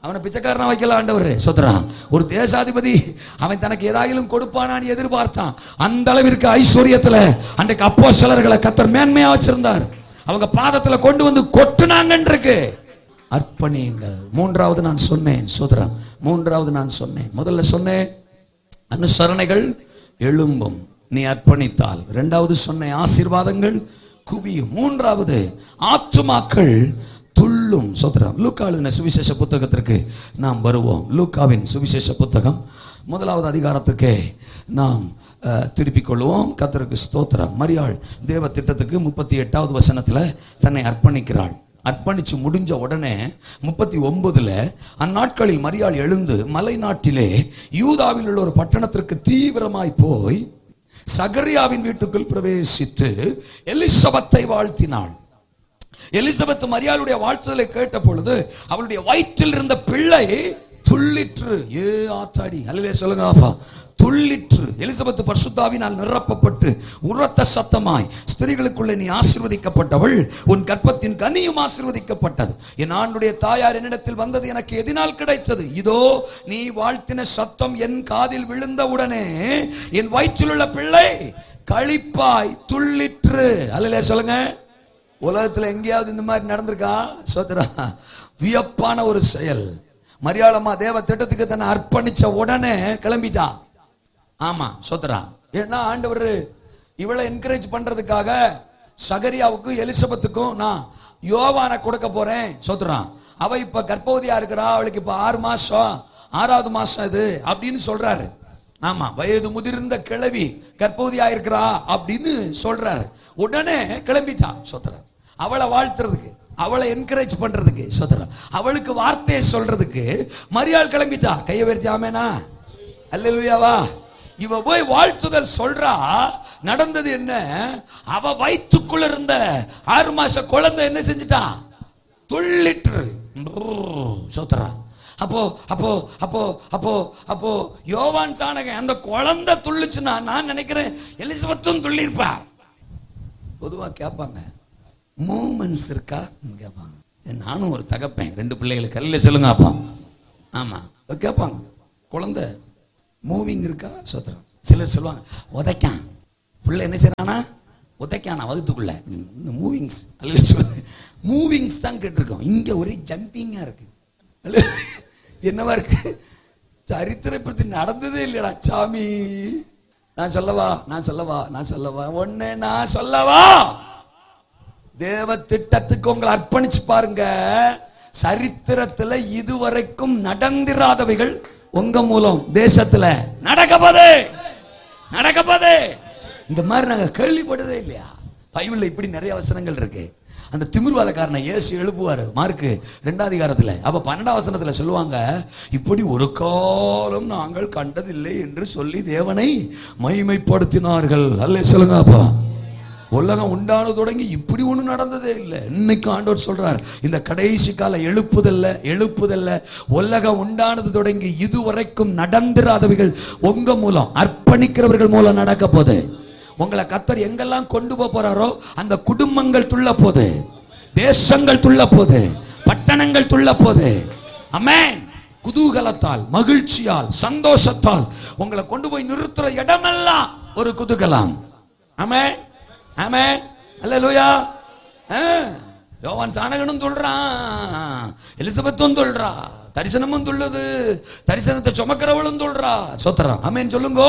[SPEAKER 1] அவனை பிச்சைக்காரனா வைக்கல ஆண்டவர் சொத்துறான் ஒரு தேசாதிபதி அவன் தனக்கு ஏதாயிலும் கொடுப்பானான்னு எதிர்பார்த்தான் அந்த அளவிற்கு ஐஸ்வர்யத்துல அன்றைக்கு அப்போ சிலர்களை கத்தர் மேன்மையா வச்சிருந்தார் அவங்க பாதத்துல கொண்டு வந்து கொட்டுனாங்கன்றிருக்கு அர்ப்பணியுங்கள் மூன்றாவது நான் சொன்னேன் சோதரா மூன்றாவது நான் சொன்னேன் முதல்ல சொன்னேன் அனுசரணைகள் எழும்பும் நீ அர்ப்பணித்தால் இரண்டாவது சொன்ன ஆசீர்வாதங்கள் குவியும் மூன்றாவது ஆத்துமாக்கள் துள்ளும் சோதரம் லூக்கா எழுதின சுவிசேஷ புத்தகத்திற்கு நாம் வருவோம் லூக்காவின் சுவிசேஷ புத்தகம் முதலாவது அதிகாரத்துக்கே நாம் அஹ், திருப்பிக் கொள்வோம் கத்தருக்கு ஸ்தோத்திரம் மரியாள் தேவ திட்டத்துக்கு முப்பத்தி எட்டாவது வசனத்துல தன்னை அர்ப்பணிக்கிறாள் அர்ப்பணிச்சு முடிஞ்ச உடனே முப்பத்தி ஒன்பதுல அந்நாட்களில் மரியாள் எழுந்து மலை நாட்டிலே யூதாவில் உள்ள ஒரு பட்டணத்திற்கு தீவிரமாய் போய் சகரியாவின் வீட்டுக்குள் பிரவேசித்து எலிசபத்தை வாழ்த்தினாள் எலிசபெத் மரியாளுடைய வாழ்த்துதலை கேட்ட பொழுது அவளுடைய வயிற்றில் இருந்த பிள்ளை துள்ளிற்று ஏ ஆத்தாடி அல்லே சொல்லுங்க அப்பா துள்ளிற்று எலிசபெத் பரிசுத்தாவினால் நிரப்பப்பட்டு உரத்த சத்தமாய் ஸ்திரீகளுக்குள்ளே நீ ஆசீர்வதிக்கப்பட்டவள் உன் கர்ப்பத்தின் கனியும் ஆசீர்வதிக்கப்பட்டது என் ஆண்டுடைய தாயார் என்னிடத்தில் வந்தது எனக்கு எதினால் கிடைத்தது இதோ நீ வாழ்த்தின சத்தம் என் காதில் விழுந்தவுடனே என் வயிற்றில் உள்ள பிள்ளை களிப்பாய் துள்ளிற்று அல்லலே சொல்லுங்க உலகத்துல எங்கேயாவது இந்த மாதிரி நடந்திருக்கா சோதரா வியப்பான ஒரு செயல் மரியாளம்மா தேவ திட்டத்துக்கு தன்னை அர்ப்பணிச்ச உடனே கிளம்பிட்டா ஆமா சோதரா ஏன்னா ஆண்டவர் இவளை என்கரேஜ் பண்றதுக்காக சகரியாவுக்கும் எலிசபெத்துக்கும் நான் யோவானை கொடுக்க போறேன் சோதரா அவ இப்ப கர்ப்பவதியா இருக்கிறா அவளுக்கு இப்ப ஆறு மாசம் ஆறாவது மாசம் இது அப்படின்னு சொல்றாரு ஆமா வயது முதிர்ந்த கிழவி கர்ப்பவதியா இருக்கிறா அப்படின்னு சொல்றாரு உடனே கிளம்பிட்டா சோதரா அவளை வாழ்த்துறதுக்கு அவளை என்கரேஜ் பண்றதுக்கு சோதரா அவளுக்கு வார்த்தையை சொல்றதுக்கு மரியாள் கிளம்பிட்டா கையை உயர்த்தி ஆமேனா அல்லேலூயாவா இவ போய் வாழ்த்துதல் சொல்றா நடந்தது என்ன அவ வயிற்றுக்குள்ள இருந்த ஆறு மாச குழந்தை என்ன செஞ்சிட்டா துள்ளிட்டு சோத்தரா அப்போ அப்போ அப்போ அப்போ அப்போ யோவான் சாணகன் அந்த குழந்தை துள்ளுச்சுன்னா நான் நினைக்கிறேன் எலிசபெத்தும் துள்ளிருப்பா பொதுவா கேட்பாங்க மூமெண்ட்ஸ் இருக்கா கேட்பாங்க நானும் ஒரு தகப்பேன் ரெண்டு பிள்ளைகளுக்கு கல்ல சொல்லுங்க அப்பா ஆமா கேட்பாங்க குழந்தை மூவிங் இருக்கா சோத்திரம் சிலர் சொல்லுவாங்க உதைக்கான் பிள்ளை என்ன செய்யறானா உதைக்கானா வகுத்துக்குள்ள இந்த மூவிங்ஸ் அல்ல சொல்லுங்க மூவிங்ஸ் தான் கேட்டிருக்கோம் இங்க ஒரே ஜம்பிங்கா இருக்கு அல்ல, என்னவா இருக்கு சரித்திரை பத்தி நடந்ததே இல்லையடா சாமி நான் சொல்லவா நான் சொல்லவா நான் சொல்லவா ஒண்ணு நான் சொல்லவா தேவ திட்டத்துக்கு உங்களை அர்ப்பணிச்சு பாருங்க சரித்திரத்துல இதுவரைக்கும் நடந்திராதவைகள் உங்க மூலம் தேசத்துல நடக்கப்போதே நடக்கப்போதே இந்த மாதிரி நாங்க கேள்விப்பட்டதே இல்லையா பைபிள்ல இப்படி நிறைய வசனங்கள் இருக்கு அந்த திமிர்வாதக்காரனை இயேசு எழுப்புவாரு மார்க்கு ரெண்டாவது அதிகாரத்துல அப்ப பன்னெண்டாம் வசனத்துல சொல்லுவாங்க இப்படி ஒரு காலம் நாங்கள் கண்டதில்லை என்று சொல்லி தேவனை மகிமைப்படுத்தினார்கள் அல்ல சொல்லுங்க அப்பா உலகம் உண்டானது தொடங்கி இப்படி ஒண்ணு நடந்ததே இல்லை இன்னைக்கு ஆண்டவர் சொல்றார் இந்த கடைசி கால எழுப்புதல்ல எழுப்புதல்ல உலகம் உண்டானது தொடங்கி இதுவரைக்கும் நடந்திராதவைகள் உங்க மூலம் அர்ப்பணிக்கிறவர்கள் மூலம் நடக்க போகுது உங்களை கத்தர் எங்கெல்லாம் கொண்டு போக போறாரோ அந்த குடும்பங்கள் துள்ள போகுது தேசங்கள் துள்ள போகுது பட்டணங்கள் துள்ள போகுது அமேன் குதூகலத்தால் மகிழ்ச்சியால் சந்தோஷத்தால் உங்களை கொண்டு போய் நிறுத்துற இடமெல்லாம் ஒரு குதூகலம் ஆமென் ஆமென் அல்லேலூயா ஆ, யோவான் சாணகனும் சொல்றான் எலிசபெத்தும் சொல்றா தரிசனமும் துள்ளுது தரிசனத்தை சுமக்கிறவளும் சொல்றா சொத்துறான் ஆமென் சொல்லுங்கோ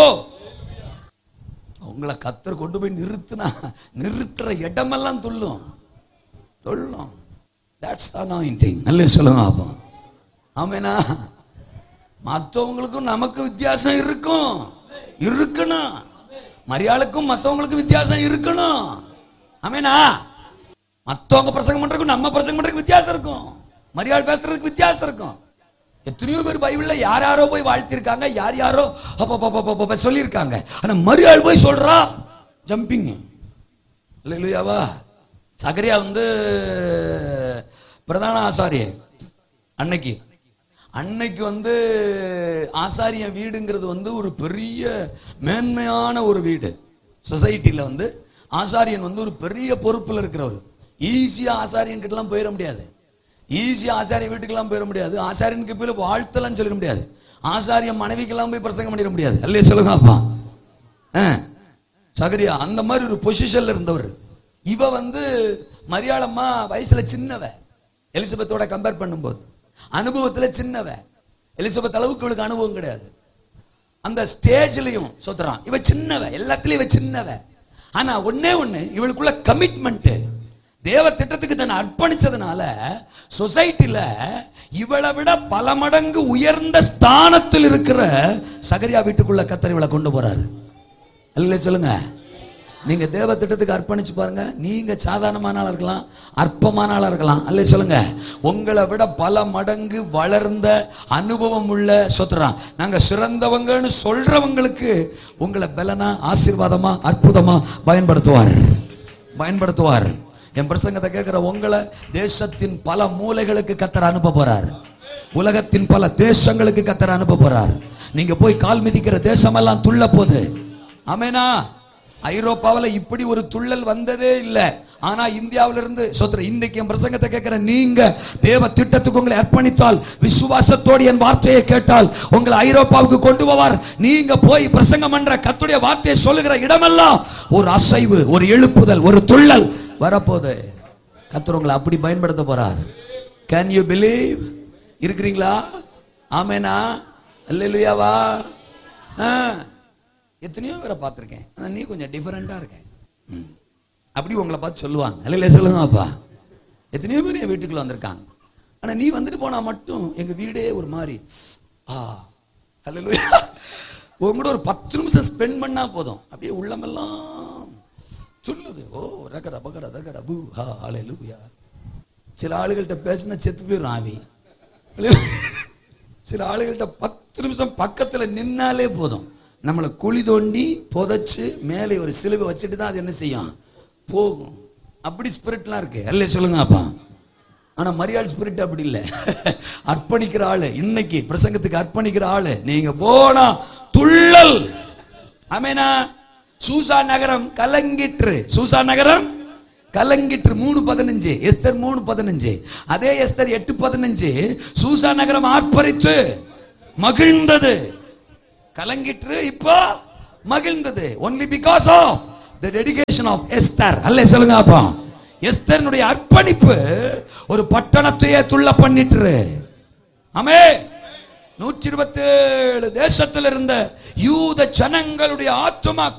[SPEAKER 1] உங்களை கத்தர் கொண்டு போய் நிறுத்தினா நிறுத்துற இடமெல்லாம் துள்ளும் துள்ளும் தட்ஸ் அனாயிண்டிங் நல்ல சொல்லுங்க அப்போ ஆமேனா மற்றவங்களுக்கும் நமக்கு வித்தியாசம் இருக்கும் இருக்கணும் மரியாளுக்கும் மற்றவங்களுக்கும் வித்தியாசம் இருக்கணும் ஆமேனா மற்றவங்க பிரசங்கம் பண்றதுக்கும் நம்ம பிரசங்கம் பண்றதுக்கு வித்தியாசம் இருக்கும் மரியாள் பேசுறதுக்கு வித்தியாசம் இருக்கும் எத்தனையோ பேர் பைபிள்ல யார் யாரோ போய் வாழ்த்திருக்காங்க யார் யாரோ அப்ப அப்ப, அப்ப, அப்ப, அப்ப சொல்லியிருக்காங்க ஆனா மரியாள் போய் சொல்றா ஜம்பிங் இல்லையாவா சகரியா வந்து பிரதான ஆசாரிய அன்னைக்கு அன்னைக்கு வந்து ஆசாரிய வீடுங்கிறது வந்து ஒரு பெரிய மேன்மையான ஒரு வீடு சொசைட்டில வந்து ஆசாரியன் வந்து ஒரு பெரிய பொறுப்புல இருக்கிறவர் ஈஸியா ஆசாரியன் கிட்டலாம் போயிட முடியாது ஈஸியா ஆசாரிய வீட்டுக்கெல்லாம் போயிட முடியாது ஆசாரியனுக்கு போய் வாழ்த்தலாம் சொல்லிட முடியாது ஆசாரிய மனைவிக்கெல்லாம் போய் பிரசங்கம் பண்ணிட முடியாது அல்லையே சொல்லுங்க அப்பா ஆ, சகரியா அந்த மாதிரி ஒரு பொசிஷன்ல இருந்தவர் இவ வந்து மரியாளம்மா வயசுல சின்னவ எலிசபெத்தோட கம்பேர் பண்ணும்போது அனுபவத்துல சின்னவ எலிசபெத் அளவுக்கு இவளுக்கு அனுபவம் கிடையாது அந்த ஸ்டேஜ்லயும் சொத்துறான் இவ சின்னவ எல்லாத்துலயும் இவ சின்னவ ஆனா ஒண்ணே ஒண்ணு இவளுக்குள்ள கமிட்மெண்ட் தேவ திட்டத்துக்கு தன்னை அர்ப்பணிச்சதுனால சொசைட்டில இவளை விட பல மடங்கு உயர்ந்த ஸ்தானத்தில் இருக்கிற சகரியா வீட்டுக்குள்ள கத்தர் இவளை கொண்டு போறாரு அல்ல சொல்லுங்க நீங்க தேவ திட்டத்துக்கு அர்ப்பணிச்சு பாருங்க நீங்க சாதாரணமான ஆளா இருக்கலாம் அற்பமான ஆளா இருக்கலாம் அல்ல சொல்லுங்க உங்களை விட பல மடங்கு வளர்ந்த அனுபவம் உள்ள சொத்துறான் நாங்க சிறந்தவங்கன்னு சொல்றவங்களுக்கு உங்களை பலனா ஆசீர்வாதமா அற்புதமா பயன்படுத்துவார் பயன்படுத்துவார் என் பிரசங்கத்தை கேட்கிற உங்களை தேசத்தின் பல மூலைகளுக்கு கத்தர் அனுப்ப போறார் உலகத்தின் பல தேசங்களுக்கு கத்தர் அனுப்ப போறார் நீங்க போய் கால் மிதிக்கிற தேசமெல்லாம் துள்ள போகுது ஆமேனா ஐரோப்பாவுல இப்படி ஒரு துள்ளல் வந்ததே இல்ல ஆனா இந்தியாவில இருந்து சொத்துற இன்னைக்கு என் பிரசங்கத்தை கேட்கிற நீங்க தேவ திட்டத்துக்கு உங்களை அர்ப்பணித்தால் விசுவாசத்தோடு என் வார்த்தையை கேட்டால் உங்களை ஐரோப்பாவுக்கு கொண்டு போவார் நீங்க போய் பிரசங்கம் பண்ற கத்துடைய வார்த்தையை சொல்லுகிற இடமெல்லாம் ஒரு அசைவு ஒரு எழுப்புதல் ஒரு துள்ளல் வரப்போகுது கத்தர் உங்களை அப்படி பயன்படுத்த போறார் கேன் யூ பிலீவ் இருக்கிறீங்களா ஆமேனா அல்லேலூயாவா ஆ எத்தனையோ பேரை பார்த்துருக்கேன் ஆனா நீ கொஞ்சம் டிஃபரெண்டா இருக்க ம். அப்படி உங்களை பார்த்து சொல்லுவாங்க அல்லையில சொல்லுங்க அப்பா எத்தனையோ பேர் என் வீட்டுக்குள்ள வந்திருக்காங்க ஆனா நீ வந்துட்டு போனா மட்டும் எங்க வீடே ஒரு மாதிரி ஆ அல்லேலூயா உங்களோட ஒரு பத்து நிமிஷம் ஸ்பெண்ட் பண்ணா போதும் அப்படியே உள்ளமெல்லாம் சொல்லுது ஓ ரகர பகர தகர பூ ஹா அல்லேலூயா சில ஆளுகள்கிட்ட பேசினா செத்து போயிடும் ஆவி சில ஆளுகள்கிட்ட பத்து நிமிஷம் பக்கத்துல நின்னாலே போதும் நம்மளை குழி தோண்டி புதைச்சு மேலே ஒரு சிலுவை வச்சுட்டு தான் அது என்ன செய்யும் போகும் அப்படி ஸ்பிரிட்லாம் இருக்கு அல்ல சொல்லுங்க அப்பா ஆனா மரியாள் ஸ்பிரிட் அப்படி இல்லை அர்ப்பணிக்கிற ஆளு இன்னைக்கு பிரசங்கத்துக்கு அர்ப்பணிக்கிற ஆளு நீங்க போனா துள்ளல் ஆமேனா சூசா நகரம் கலங்கிற்று சூசா நகரம் கலங்கிற்று மூணு பதினஞ்சு எஸ்தர் மூணு பதினஞ்சு அதே எஸ்தர் எட்டு பதினஞ்சு சூசா நகரம் ஆர்ப்பரித்து மகிழ்ந்தது கலங்கிற்று இப்போ மகிழ்ந்தது only because of the dedication of Esther அல்ல சொல்லுங்க அப்பா எஸ்தர்னுடைய அர்ப்பணிப்பு ஒரு பட்டணத்தையே துள்ள பண்ணிட்டு ஆமே நூற்றி இருபத்தி ஏழு தேசத்தில் இருந்த யூத ஜனங்களுடைய ஆத்துமா